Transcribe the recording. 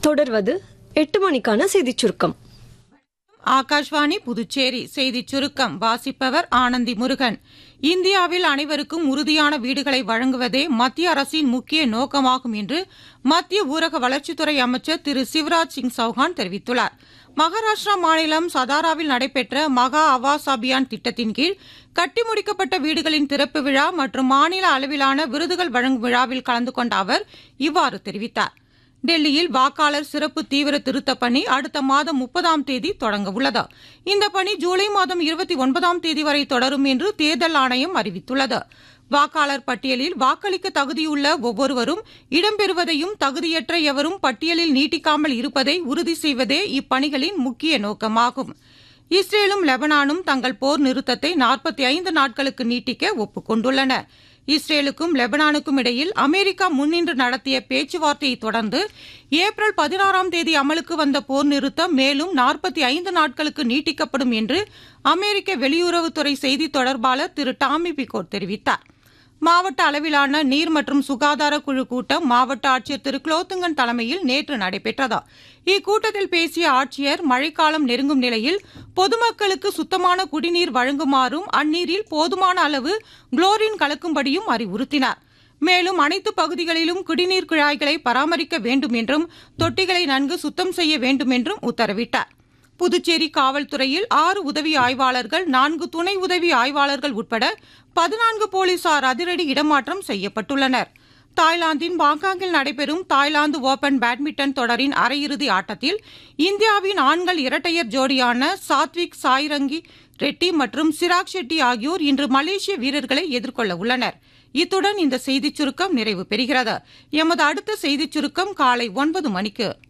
தொடர்வது எட்டு மணிக்கான செய்திச் சுருக்கம் ஆகாஷ்வாணி புதுச்சேரி செய்திச் சுருக்கம் வாசிப்பவர் ஆனந்தி முருகன் இந்தியாவில் அனைவருக்கும் உறுதியான வீடுகளை வழங்குவதே மத்திய அரசின் முக்கிய நோக்கமாகும் என்று மத்திய ஊரக வளர்ச்சித்துறை அமைச்சர் திரு சிவராஜ் சிங் சௌஹான் தெரிவித்துள்ளார் மகாராஷ்டிரா மாநிலம் சதாராவில் நடைபெற்ற மகா ஆவாஸ் அபியான் திட்டத்தின் கீழ் கட்டி முடிக்கப்பட்ட வீடுகளின் திறப்பு விழா மற்றும் மாநில அளவிலான விருதுகள் வழங்கும் விழாவில் கலந்து கொண்ட அவர் இவ்வாறு தெரிவித்தார் டெல்லியில் வாக்காளர் சிறப்பு தீவிர திருத்தப் பணி அடுத்த மாதம் முப்பதாம் தேதி தொடங்க உள்ளது இந்த பணி ஜூலை மாதம் இருபத்தி ஒன்பதாம் தேதி வரை தொடரும் என்று தேர்தல் ஆணையம் அறிவித்துள்ளது வாக்காளர் பட்டியலில் வாக்களிக்க தகுதியுள்ள ஒவ்வொருவரும் இடம்பெறுவதையும் தகுதியற்ற எவரும் பட்டியலில் நீட்டிக்காமல் இருப்பதை உறுதி செய்வதே இப்பணிகளின் முக்கிய நோக்கமாகும் இஸ்ரேலும் லெபனானும் தங்கள் போர் நிறுத்தத்தை நாற்பத்தி ஐந்து நாட்களுக்கு நீட்டிக்க ஒப்புக்கொண்டுள்ளன இஸ்ரேலுக்கும் லெபனானுக்கும் இடையில் அமெரிக்கா முன்னின்று நடத்திய பேச்சுவார்த்தையை தொடர்ந்து ஏப்ரல் பதினாறாம் தேதி அமலுக்கு வந்த போர் நிறுத்தம் மேலும் நாற்பத்தி ஐந்து நாட்களுக்கு நீட்டிக்கப்படும் என்று அமெரிக்க வெளியுறவுத்துறை செய்தி தொடர்பாளர் திரு டாமி பிகோட் தெரிவித்தார் மாவட்ட அளவிலான நீர் மற்றும் சுகாதார குழு கூட்டம் மாவட்ட ஆட்சியர் திரு குலோத்துங்கன் தலைமையில் நேற்று நடைபெற்றது இக்கூட்டத்தில் பேசிய ஆட்சியர் மழைக்காலம் நெருங்கும் நிலையில் பொதுமக்களுக்கு சுத்தமான குடிநீர் வழங்குமாறும் அந்நீரில் போதுமான அளவு குளோரின் கலக்கும்படியும் அறிவுறுத்தினார் மேலும் அனைத்து பகுதிகளிலும் குடிநீர் குழாய்களை பராமரிக்க வேண்டும் என்றும் தொட்டிகளை நன்கு சுத்தம் செய்ய வேண்டும் என்றும் உத்தரவிட்டார் புதுச்சேரி காவல்துறையில் ஆறு உதவி ஆய்வாளர்கள் நான்கு துணை உதவி ஆய்வாளர்கள் உட்பட பதினான்கு போலீசார் அதிரடி இடமாற்றம் செய்யப்பட்டுள்ளனர் தாய்லாந்தின் பாங்காங்கில் நடைபெறும் தாய்லாந்து ஓபன் பேட்மிண்டன் தொடரின் அரையிறுதி ஆட்டத்தில் இந்தியாவின் ஆண்கள் இரட்டையர் ஜோடியான சாத்விக் சாய்ரங்கி ரெட்டி மற்றும் சிராக் ஷெட்டி ஆகியோர் இன்று மலேசிய வீரர்களை எதிர்கொள்ள உள்ளனர் இத்துடன் இந்த செய்திச் சுருக்கம் நிறைவு பெறுகிறது எமது அடுத்த செய்திச் சுருக்கம் காலை ஒன்பது மணிக்கு